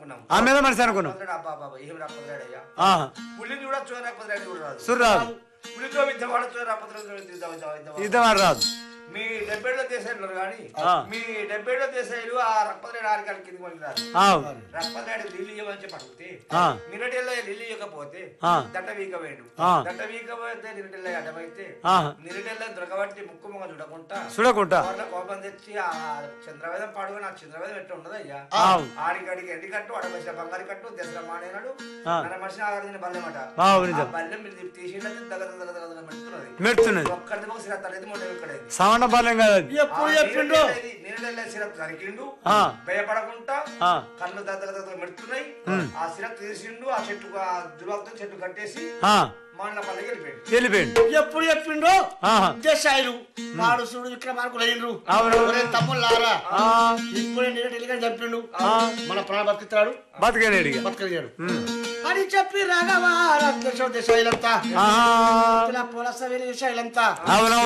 అనుకున్నాం ఆ మీద మనిషి అనుకున్నాం రప్పద్రాడు అబ్బా బాబా ఏం రప్పద్రాడయ్యా ఆ, పులిని చూడొచ్చు రప్పద్రాడు కూడా రాదు సుర్రాదు పులితో విద్య వాడచ్చు రప్పద్రాడు ఇద్దరు రాదు మీ డెబ్బేళ్ళ దేశాలు కానీ ఆ. మీ డెబ్బేళ్ళ దేశాలు ఆ రప్పద్రాడు ఆరికాల కింద కొని రాదు ఆవు. రప్పద్రాడు ఢిల్లీ ఇవ్వని చెప్పి అడిగితే ఆ. నిన్నటిల్లో ఢిల్లీ ఇవ్వకపోతే ఆ. దట్ట వీక వేడు ఆ. దట్ట వీక పోతే నిన్నటిల్లో అడ్డమైతే ఆ. నిన్నటిల్లో దొరకబట్టి ముక్కు ముఖం చూడకుండా చూడకుంటా వాళ్ళ కోపం తెచ్చి ఆ చంద్రవేదం పాడుగా నాకు చంద్రవేదం ఎట్లా ఉండదు అయ్యా ఆవు. ఆడికాడికి ఎండి కట్టు అడమసిన బంగారు కట్టు దసరా మానేనాడు ఆ. మన మనిషిని ఆగడిన బల్లెమట ఆవు నిజం. ఆ బల్లెం మీరు తీసిండే దగ్గర దగ్గర దగ్గర మెడుతున్నది మెడుతున్నది ఒక్కడిది ఒక సిరత్ అనేది మొండ ఇక్కడ సవణ బాల్యం కాదు అది ఎప్పుడు చెప్పిండు నీళ్ళ సిరత్ నరికిండు ఆ. భయపడకుండా ఆ. కళ్ళు దగ్గర దగ్గర మెడుతున్నాయి ఆ సిరత్ తీసిండు ఆ చెట్టు ఆ జులాకుతో చెట్టు కట్టేసి ఆ, మాండ్ల పల్లెకి వెళ్ళిపోయాడు వెళ్ళిపోయిండు ఎప్పుడు చెప్పిండు ఆహా. దేశాయిలు వాడు చూడు విక్రమార్కులు అయినరు అవును. తమ్ముళ్ళారా ఆ, ఇప్పుడే నేను టెలిగా చెప్పిండు మన ప్రాణ బతుకుతాడు బతకనేడిగా బతకలేడు అని చెప్పి రాఘవ దేశం దేశాయిలంతా ఆహా. ఇలా పులస విని విషయాలంతా అవునవును